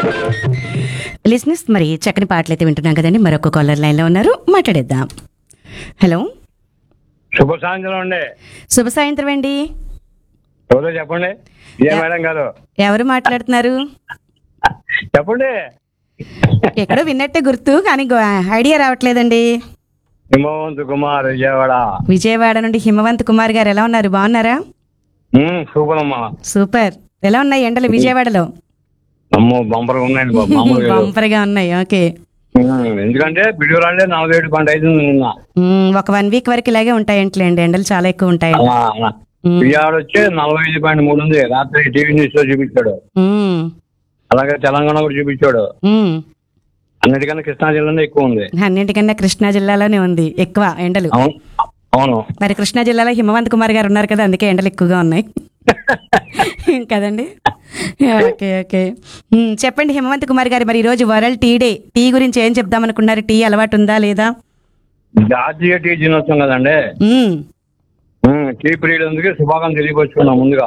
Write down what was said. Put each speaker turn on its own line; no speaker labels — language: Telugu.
లిస్నెస్ మరి చక్కని పాటలు అయితే వింటున్నాం కదండి మరొక కాలర్ లైన్లో ఉన్నారు మాట్లాడేద్దాం హలో
శుభ సాయంత్రం అండి
శుభ సాయంత్రం అండి
ఎవరో చెప్పండి ఏ మేడం గారు
ఎవరు మాట్లాడుతున్నారు
చెప్పండి
ఎక్కడో విన్నట్టే గుర్తు కానీ గో- ఐడియా రావట్లేదండి
హిమవంత్ కుమార్ విజయవాడ
విజయవాడ నుండి హిమవంత్ కుమార్ గారు ఎలా ఉన్నారు బాగున్నారా
ఉమ్, సూపర్ అమ్మా
సూపర్ ఎలా ఉన్నాయి ఎండలు విజయవాడలో
అమ్మో బంపర్ ఉన్నాయండి బాబు, మామూలుగా లేదు.
బంపర్గా ఉన్నాయి ఓకే
ఉమ్, ఎందుకంటే పిడుగురాళ్ళే నలభై ఏడు పంట అవుతుంది నిన్న
మ్మ్, ఒక వన్ వీక్ వరకు ఇలాగే ఉంటాయంట్లేండి ఎండలు చాలా ఎక్కువ ఉంటాయి
అలా, అలా. విజయవాడ వచ్చి నలభై ఐదు పాయింట్ మూడు ఉంది రాత్రి టీవీ న్యూస్ లో చూపించాడు
మ్మ్,
అలాగే తెలంగాణ కూడా చూపించాడు
మ్మ్.
అన్నిటికన్నా కృష్ణా జిల్లాలో ఎక్కువ ఉంది
అన్నింటికన్నా కృష్ణా జిల్లాలోనే ఉంది ఎక్కువ ఎండలు
అవును అవును
మరి కృష్ణా జిల్లాలో హిమవంత్ కుమార్ గారు ఉన్నారు కదా అందుకే ఎండలు ఎక్కువగా ఉన్నాయి కదండి ఓకే ఓకే మ్మ్, చెప్పండి హిమవంత్ కుమార్ గారు మరి ఈరోజు వరల్డ్ టీ డే టీ గురించి ఏం చెప్దాం అనుకున్నారు టీ అలవాటు ఉందా లేదా
జాతీయ టీ దినోత్సవం కదండి
మ్మ్.
ఉమ్, టీ ప్రియులందుకే శుభాకాంక్షలు తెలియపరుచుకున్నాం ముందుగా